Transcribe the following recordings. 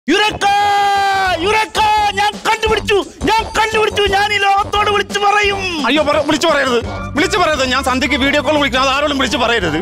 യുറക്ക യുറക്ക ഞാൻ കണ്ടുപിടിച്ചു ഞാൻ കണ്ടുപിടിച്ചു ഞാൻ ഈ ലോകത്തോട് വിളിച്ചു പറയും അയ്യോ പറ- വിളിച്ചു പറയരുത് വിളിച്ചു പറയരുത് ഞാൻ സന്ധ്യക്ക് വീഡിയോ കോൾ വിളിക്കണം അത് ആരോടും വിളിച്ചു പറയരുത്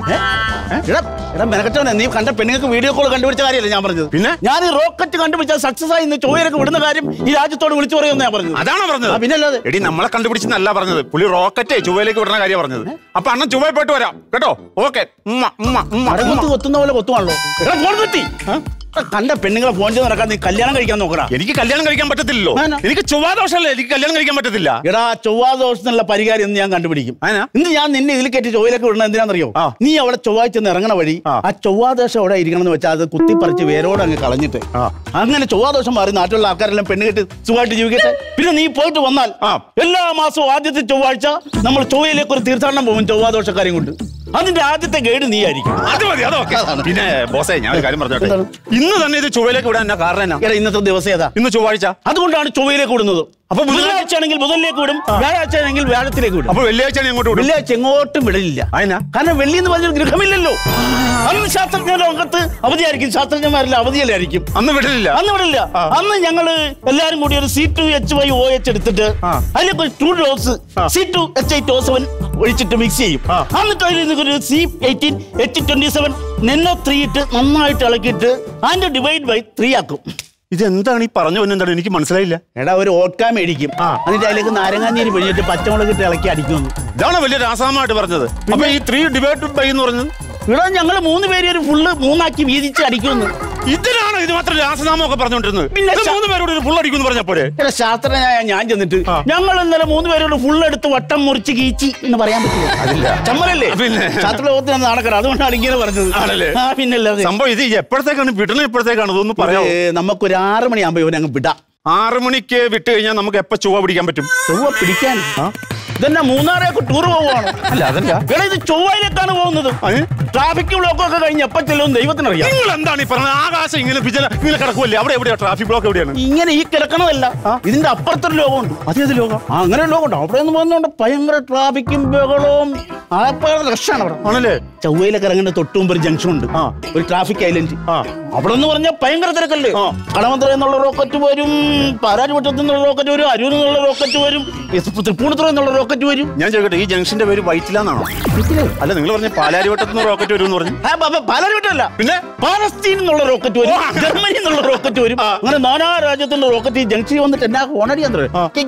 എടാ എടാ മെനക്കെട്ടവനെ നീ കണ്ട പെണ്ണുങ്ങൾക്ക് വീഡിയോ കോൾ കണ്ടുപിടിച്ച കാര്യമല്ല ഞാൻ പറഞ്ഞത് പിന്നെ? ഞാൻ ഈ റോക്കറ്റ് കണ്ടുപിടിച്ച സക്സസ് ആയി ഇന്ന് ചൊവ്വയിലേക്ക് വിടുന്ന കാര്യം ഈ രാജ്യത്തോട് വിളിച്ചു പറയുമെന്ന് ഞാൻ പറഞ്ഞത് അതാണോ പറഞ്ഞത് ആ, പിന്നല്ലാതെ. എടി നമ്മളെ കണ്ടുപിടിച്ചെന്നല്ല പറഞ്ഞത് പുള്ളി റോക്കറ്റേ ചുവയിലേക്ക് വിടുന്ന കാര്യം പറഞ്ഞത് അപ്പൊ അണ്ണൻ ചുവയിൽ പോയിട്ട് വരാം കേട്ടോ ഓക്കെ ഉമ്മ ഉമ്മ ഉമ്മ മടങ്ങുത്ത് കൊത്തുന്ന പോലെ കൊത്തുവാണല്ലോ എടാ ഫോൺ കിട്ടി കണ്ട പെണ്ണുങ്ങളെ ഫോൺ ചെയ്ത് നടക്കാൻ നീ കല്യാണം കഴിക്കാൻ നോക്കടാ എനിക്ക് കല്യാണം കഴിക്കാൻ പറ്റത്തില്ലല്ലോ ആനാ? എനിക്ക് ചൊവ്വാദോഷമല്ലേ എനിക്ക് കല്യാണം കഴിക്കാൻ പറ്റത്തില്ല എടാ ചൊവ്വാദോഷത്തിനുള്ള പരിഹാരം ഇന്ന് ഞാൻ കണ്ടുപിടിക്കും അതിനാ? ഇന്ന് ഞാൻ നിന്നെ ഇതിൽ കയറ്റി ചൊവ്വയിലേക്ക് വിടണം എന്തിനാണെന്നറിയോ ആ. നീ അവിടെ ചൊവ്വാഴ്ച നിന്ന് ഇറങ്ങണ വഴി ആ. ആ ചൊവ്വാദോഷം അവിടെ ഇരിക്കണം എന്ന് വെച്ചാൽ അത് കുത്തിപ്പറിച്ച് വേരോടെ അങ്ങ് കളഞ്ഞിട്ട് ആ. അങ്ങനെ ചൊവ്വാദോഷം മാറി നാട്ടിലുള്ള ആൾക്കാരെല്ലാം പെണ്ണ് കെട്ടി സുഖമായിട്ട് ജീവിക്കട്ടെ പിന്നെ നീ പോയിട്ട് വന്നാൽ ആ. എല്ലാ മാസവും ആദ്യത്തെ ചൊവ്വാഴ്ച നമ്മൾ ചൊവ്വയിലേക്ക് ഒരു തീർത്ഥാടനം പോകും ചൊവ്വാദോഷക്കാരെയും കൊണ്ട് അതിന്റെ ആദ്യത്തെ ഗൈഡ് നീ ആയിരിക്കും അത് മതി അതൊക്കെ അതാണ്. പിന്നെ ബോസേ ഞാൻ ഒരു കാര്യം പറഞ്ഞോട്ടെ എന്താണ്? ഇന്ന് തന്നെ ഇത് ചുവയിലേക്ക് വിടാൻ എന്നാ കാരണം എന്നാ എടാ ഇന്നത്തെ ദിവസം ഏതാ ഇന്ന് ചൊവ്വാഴ്ച അതുകൊണ്ടാണ് ചൊവ്വയിലേക്ക് വിടുന്നത് അപ്പൊ ബുധനാഴ്ച- ബുധനാഴ്ച ആണെങ്കിൽ ബുധനിലേക്ക് വിടും വ്യാഴാഴ്ച ആണെങ്കിൽ വ്യാഴത്തിലേക്ക് വിടും അപ്പൊ വെള്ളിയാഴ്ച ഞാൻ ഇങ്ങോട്ട് വിടും വെള്ളിയാഴ്ച എങ്ങോട്ടും വിടലില്ല അതിനാ? കാരണം വെള്ളി എന്ന് പറഞ്ഞൊരു ഗൃഹമില്ലല്ലോ അന്ന് ശാസ്ത്രജ്ഞ ലോകത്ത് അവധിയായിരിക്കും ശാസ്ത്രജ്ഞന്മാരെല്ലാം അവധിയല്ലായിരിക്കും അന്ന് വിടലില്ല അന്ന് വിടില്ല അന്ന് ഞങ്ങള് എല്ലാരും കൂടി ഒരു C two H Y O H എടുത്തിട്ട് ആ. അതിലേക്ക് ഒരു two dose C two H I two seven ഒഴിച്ചിട്ട് മിക്സ് ചെയ്യും ആ. എന്നിട്ട് അതിൽ നിന്ന് ഒരു C eighteen H twenty seven നെന്നോ ത്രീ ഇട്ട് നന്നായിട്ട് ഇളക്കിയിട്ട് അതിന്റെ ഡിവൈഡ് ബൈ ത്രീ ആക്കും ഇതെന്താണ് ഈ പറഞ്ഞു എന്താണ് എനിക്ക് മനസ്സിലായില്ല എടാ ഒരു ഓട്കാ മേടിക്കും ആ. എന്നിട്ട് അതിലേക്ക് നാരങ്ങാനീര് പിഴിഞ്ഞിട്ട് പച്ചമുളക് ഇട്ട് ഇളക്കി അടിക്കുന്നു ഇതാണ് വലിയ രാസാമായിട്ട് പറഞ്ഞത് അപ്പൊ ഈ ത്രീ ഡിവൈഡ് ബൈ എന്ന് പറഞ്ഞത് ഇവിടെ ഞങ്ങൾ മൂന്ന് പേര് ഒരു ഫുള്ള് മൂന്നാക്കി വീതിച്ച് അടിക്കുന്നു ഇതിനാണ് ഇത് മാത്രം രാസനാമം ഒക്കെ പറഞ്ഞുകൊണ്ടിരുന്നത് പിന്നെ ഇത് മൂന്ന് പേരോട് ഒരു ഫുൾ അടിക്കുന്നു പറഞ്ഞപ്പോഴേ ഇവിടെ ശാസ്ത്രജ്ഞനായ ഞാൻ ചെന്നിട്ട് ആ. ഞങ്ങൾ ഇന്നലെ മൂന്ന് പേരോട് ഫുൾ എടുത്ത് വട്ടം മുറിച്ച് കീച്ചി എന്ന് പറയാൻ പറ്റില്ല ചമ്മലല്ലേ പിന്നെ. ശാസ്ത്ര ലോകത്തിന് നടക്കണം അതുകൊണ്ടാണ് ഇങ്ങനെ പറഞ്ഞത് ആണല്ലേ? ആ പിന്നല്ലാതെ സംഭവം ഇത് എപ്പോഴത്തേക്കാണ് വിടണ എപ്പോഴത്തേക്കാണ് ഇതൊന്ന് പറയാമോ ഏ, നമുക്കൊരു ആറ് മണിയാകുമ്പോ ഇവനെ അങ്ങ് വിടാം ആറ് മണിക്ക് വിട്ട് കഴിഞ്ഞാൽ നമുക്ക് എപ്പോ ചൊവ്വ പിടിക്കാൻ പറ്റും ചൊവ്വ പിടിക്കാൻ ഇതെന്നാ മൂന്നാറേക്ക് ടൂർ പോവാണ് അല്ല അതല്ല എടാ ഇത് ചൊവ്വയിലേക്കാണ് പോകുന്നത് ഏ? ട്രാഫിക് ബ്ലോക്ക് ഒക്കെ കഴിഞ്ഞ് എപ്പോ ചെല്ലും ദൈവത്തിനറിയാം നിങ്ങൾ എന്താണ് ഈ പറഞ്ഞത് ആകാശം ഇങ്ങനെ വിജല ഇങ്ങനെ കിടക്കുമല്ലേ അവിടെ എവിടെയാ ട്രാഫിക് ബ്ലോക്ക് എവിടെയാണ് ഇങ്ങനെ ഈ കിടക്കണമല്ല ഇതിന്റെ അപ്പുറത്തൊരു ലോകമുണ്ട് അതേത് ലോകം ആ അങ്ങനെ ഒരു ലോകമുണ്ട് അവിടെ നിന്ന് വന്നുകൊണ്ട് ഭയങ്കര ട്രാഫിക്കും ബഹളവും ആപ്പാട് രക്ഷമാണ് അവിടെ ആണല്ലേ ചൊവ്വയിലൊക്കെ ഇറങ്ങേണ്ട തൊട്ട് മുമ്പ് ഒരു ജംഗ്ഷൻ ഉണ്ട് ആ. ഒരു ട്രാഫിക് ഐലൻഡ് ആ. അവിടെ എന്ന് പറഞ്ഞാൽ ഭയങ്കര തിരക്കല്ലേ ആ. കടമന്ത്ര എന്നുള്ള റോക്കറ്റ് വരും പാരാജുപട്ടത്തിൽ നിന്നുള്ള റോക്കറ്റ് വരും അരൂർ എന്നുള്ള റോക്കറ്റ് വരും തൃപ്പൂണിത്തുറ എന്നുള്ള റോക്കറ്റ് വരും ഞാൻ ചോദിക്കട്ടെ ഈ ജംഗ്ഷന്റെ പേര് വൈറ്റിലാന്നാണോ അല്ല നിങ്ങൾ പറഞ്ഞ പാലാരിവട്ടത്ത് നിന്ന് റോക്കറ്റ് വരും എന്ന് പറഞ്ഞു ആ, ബ- ബ- പാലാരിവട്ടമല്ല പിന്നെ പാലസ്തീൻ എന്നുള്ള റോക്കറ്റ് വരും ഓ, അങ്ങനെ. ജർമ്മനി എന്നുള്ള റോക്കറ്റ് വരും അങ്ങനെ നാനാ രാജ്യത്തുള്ള റോക്കറ്റ് ഈ ജംഗ്ഷനിൽ വന്നിട്ട് എന്നാ ഹോണടി ആ.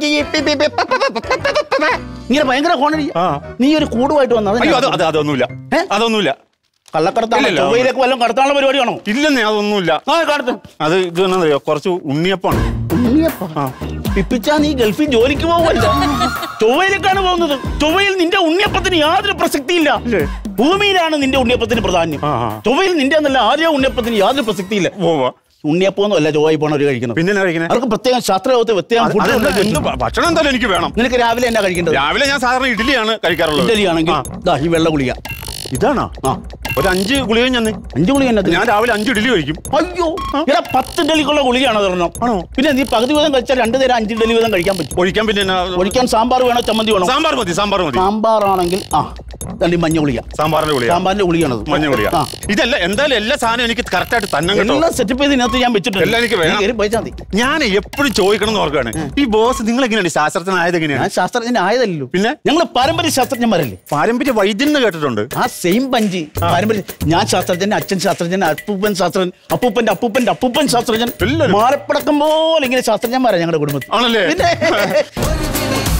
ഇങ്ങനെ ഭയങ്കര ഹോണടി ആ. നീ ഒരു കൂടുമായിട്ട് വന്നത് അയ്യോ അത് അത് അതൊന്നുമില്ല ഏ? അതൊന്നുമില്ല കള്ളക്കടത്താണ് ഇല്ലില്ല. ചൊവ്വയിലേക്ക് വല്ലതും കടത്താനുള്ള പരിപാടിയാണോ ഇല്ലെന്നേ അതൊന്നുമില്ല ആ കടത്തും അത് ഇത് എന്നറിയോ കുറച്ച് ഉണ്ണിയപ്പാണ് ഉണ്ണിയപ്പ പിപ്പിച്ചാ നീ ഗൾഫിൽ ജോലിക്ക് പോവല്ല ചൊവ്വയിലേക്കാണ് പോകുന്നത് ചൊവ്വയിൽ നിന്റെ ഉണ്ണിയപ്പത്തിന് യാതൊരു പ്രസക്തിയില്ല ഇല്ലേ? ഭൂമിയിലാണ് നിന്റെ ഉണ്ണിയപ്പത്തിന് പ്രാധാന്യം ആ, ആ. ചൊവ്വയിൽ നിന്റെ എന്നല്ല ആദ്യ ഉണ്ണിയപ്പത്തിന് യാതൊരു പ്രസക്തിയില്ല പോവാ ഉണ്ണിയപ്പൊന്നും അല്ല ചൊവ്വായി പോണവർ കഴിക്കുന്നത് പിന്നെ എന്നാ കഴിക്കണേ അവർക്ക് പ്രത്യേകം ശാസ്ത്രലോകത്തെ വ്യത്യാസം അത് ഫുഡ് അതെന്താ, ഉണ്ടാക്കി എന്ത് വെക്കും. ഭ- ഭക്ഷണം എന്തായാലും എനിക്ക് വേണം നിനക്ക് രാവിലെ എന്നാ കഴിക്കേണ്ടത് രാവിലെ ഞാൻ സാധാരണ ഇഡ്ഡലിയാണ് കഴിക്കാറുള്ളത് ഇഡലി ആണെങ്കിൽ ആ. ദാ ഈ വെള്ള ഗുളിക ഇതാണോ ആ ഒരു അഞ്ച് ഗുളികയും ഞാൻ അഞ്ചു ഗുളിക എന്നതിന് ഞാൻ രാവിലെ അഞ്ച് ഇഡ്ഡലി കഴിക്കും അയ്യോ എടാ പത്ത് ഇഡലിക്കുള്ള ഗുളികയാണ് തരണം ആണോ? പിന്നെ നീ പകുതി വീതം കഴിച്ചാൽ രണ്ട് നേരം അഞ്ച് ഇഡലി വീതം കഴിക്കാൻ പറ്റും ഒഴിക്കാൻ പിന്നെ എന്നാ? ഒഴിക്കാൻ സാമ്പാർ വേണോ ചമ്മന്തി വേണോ സാമ്പാർ മതി സാമ്പാർ മതി സാമ്പാറാണെങ്കിൽ ആ രണ്ട് മഞ്ഞ ഗുളിക സാമ്പാറിന്റെ ഗുളിക സാമ്പാറിന്റെ ഗുളികയാണത് മഞ്ഞ ഗുളിക ആ ഇതല്ല എന്തായാലും എല്ലാ സാധനവും എനിക്ക് കറക്റ്റ് ആയിട്ട് തന്നെ കേട്ടോ എല്ലാം സെറ്റപ്പ് ചെയ്ത് ഇതിനകത്ത് ഞാൻ വെച്ചിട്ടുണ്ട് എല്ലാം എനിക്ക് വേണം. നീ കയറി പോയിച്ചാ മതി ഞാൻ എപ്പോഴും ചോദിക്കണം എന്ന് ഓർക്കാണ് ഈ ബോസ് നിങ്ങൾ എങ്ങനെയാണ് ശാസ്ത്രജ്ഞനായത് എങ്ങനെയാണ് ഞാൻ ശാസ്ത്രജ്ഞൻ ആയതല്ലോ പിന്നെ? ഞങ്ങൾ പാരമ്പര്യ ശാസ്ത്രജ്ഞന്മാരല്ലേ പാരമ്പര്യ വൈദ്യൻ എന്ന് കേട്ടിട്ടുണ്ട് ആ സെയിം പഞ്ച് പാരമ്പര്യ ഞാൻ ശാസ്ത്രജ്ഞൻ അച്ഛൻ ശാസ്ത്രജ്ഞൻ അപ്പൂപ്പൻ ശാസ്ത്രജ്ഞൻ അപ്പൂപ്പന്റെ അപ്പൂപ്പന്റെ അപ്പൂപ്പൻ ശാസ്ത്രജ്ഞൻ എല്ലാവരും. മാരപ്പടക്കം പോലെ ഇങ്ങനെ ശാസ്ത്രജ്ഞന്മാരാണ് ഞങ്ങളുടെ കുടുംബത്തിൽ ആണല്ലേ പിന്നെ